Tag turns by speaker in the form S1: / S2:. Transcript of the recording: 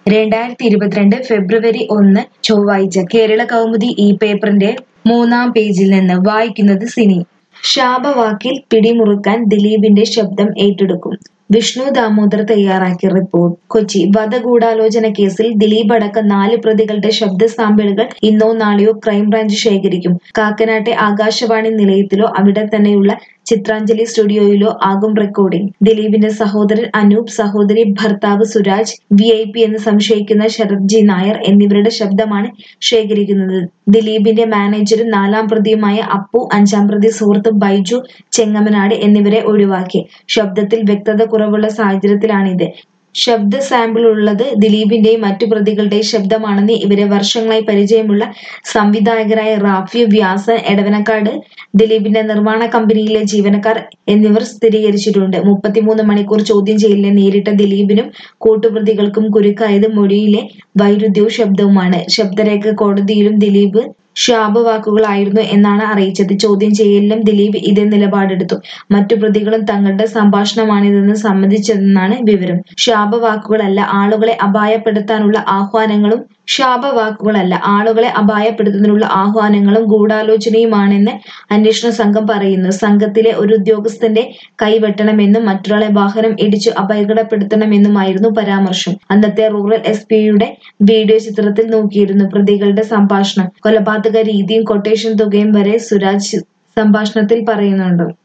S1: രണ്ടായിരത്തി ഇരുപത്തിരണ്ട് ഫെബ്രുവരി ഒന്ന് ചൊവ്വാഴ്ച കേരള കൗമുദി ഈ പേപ്പറിന്റെ മൂന്നാം പേജിൽ നിന്ന് വായിക്കുന്നത് സിനി ശാപവാക്കിൽ പിടിമുറുക്കാൻ ദിലീപിന്റെ ശബ്ദം ഏറ്റെടുക്കും വിഷ്ണു ദാമോദർ തയ്യാറാക്കിയ റിപ്പോർട്ട് കൊച്ചി വധഗൂഢാലോചന കേസിൽ ദിലീപ് അടക്കം നാല് പ്രതികളുടെ ശബ്ദ സാമ്പിളുകൾ ഇന്നോ നാളെയോ ക്രൈംബ്രാഞ്ച് ശേഖരിക്കും കാക്കനാട്ടെ ആകാശവാണി നിലയത്തിലോ അവിടെ തന്നെയുള്ള ചിത്രാഞ്ജലി സ്റ്റുഡിയോയിലോ ആകും റെക്കോർഡിംഗ് ദിലീപിന്റെ സഹോദരൻ അനൂപ് സഹോദരി ഭർത്താവ് സുരാജ് വി ഐ പി എന്ന് സംശയിക്കുന്ന ശരത്ജി നായർ എന്നിവരുടെ ശബ്ദമാണ് ശേഖരിക്കുന്നത് ദിലീപിന്റെ മാനേജരും നാലാം പ്രതിയുമായ അപ്പു അഞ്ചാം പ്രതി സുഹൃത്ത് ബൈജു ചെങ്ങമനാട് എന്നിവരെ ഒഴിവാക്കി ശബ്ദത്തിൽ വ്യക്തത കുറവുള്ള സാഹചര്യത്തിലാണിത് ശബ്ദ സാമ്പിൾ ഉള്ളത് ദിലീപിന്റെയും മറ്റു പ്രതികളുടെയും ശബ്ദമാണെന്ന് ഇവരെ വർഷങ്ങളായി പരിചയമുള്ള സംവിധായകരായ റാഫി വ്യാസൻ എടവനക്കാട് ദിലീപിന്റെ നിർമ്മാണ കമ്പനിയിലെ ജീവനക്കാർ എന്നിവർ സ്ഥിരീകരിച്ചിട്ടുണ്ട് മുപ്പത്തിമൂന്ന് മണിക്കൂർ ചോദ്യം ചെയ്യലിനെ നേരിട്ട ദിലീപിനും കൂട്ടുപ്രതികൾക്കും കുരുക്കായത് മൊഴിയിലെ വൈരുദ്ധ്യവും ശബ്ദവുമാണ് ശബ്ദരേഖ കോടതിയിലും ദിലീപ് ശാപവാക്കുകളായിരുന്നു എന്നാണ് അറിയിച്ചത് ചോദ്യം ചെയ്യലിലും ദിലീപ് ഇതേ നിലപാടെടുത്തു മറ്റു പ്രതികളും തങ്ങളുടെ സംഭാഷണമാണിതെന്ന് സമ്മതിച്ചതെന്നാണ് വിവരം ശാപവാക്കുകളല്ല ആളുകളെ അപായപ്പെടുത്താനുള്ള ആഹ്വാനങ്ങളും ശാപവാക്കുകളല്ല ആളുകളെ അപായപ്പെടുത്തുന്നതിനുള്ള ആഹ്വാനങ്ങളും ഗൂഢാലോചനയുമാണെന്ന് അന്വേഷണ സംഘം പറയുന്നു സംഘത്തിലെ ഒരു ഉദ്യോഗസ്ഥന്റെ കൈവെട്ടണമെന്നും മറ്റൊരാളെ വാഹനം ഇടിച്ചു അപകടപ്പെടുത്തണമെന്നുമായിരുന്നു പരാമർശം അന്നത്തെ റൂറൽ എസ് പിയുടെ വീഡിയോ ചിത്രത്തിൽ നോക്കിയിരുന്നു പ്രതികളുടെ സംഭാഷണം കൊലപാതക രീതിയും കൊട്ടേഷൻ തുകയും വരെ സുരാജ് സംഭാഷണത്തിൽ പറയുന്നുണ്ട്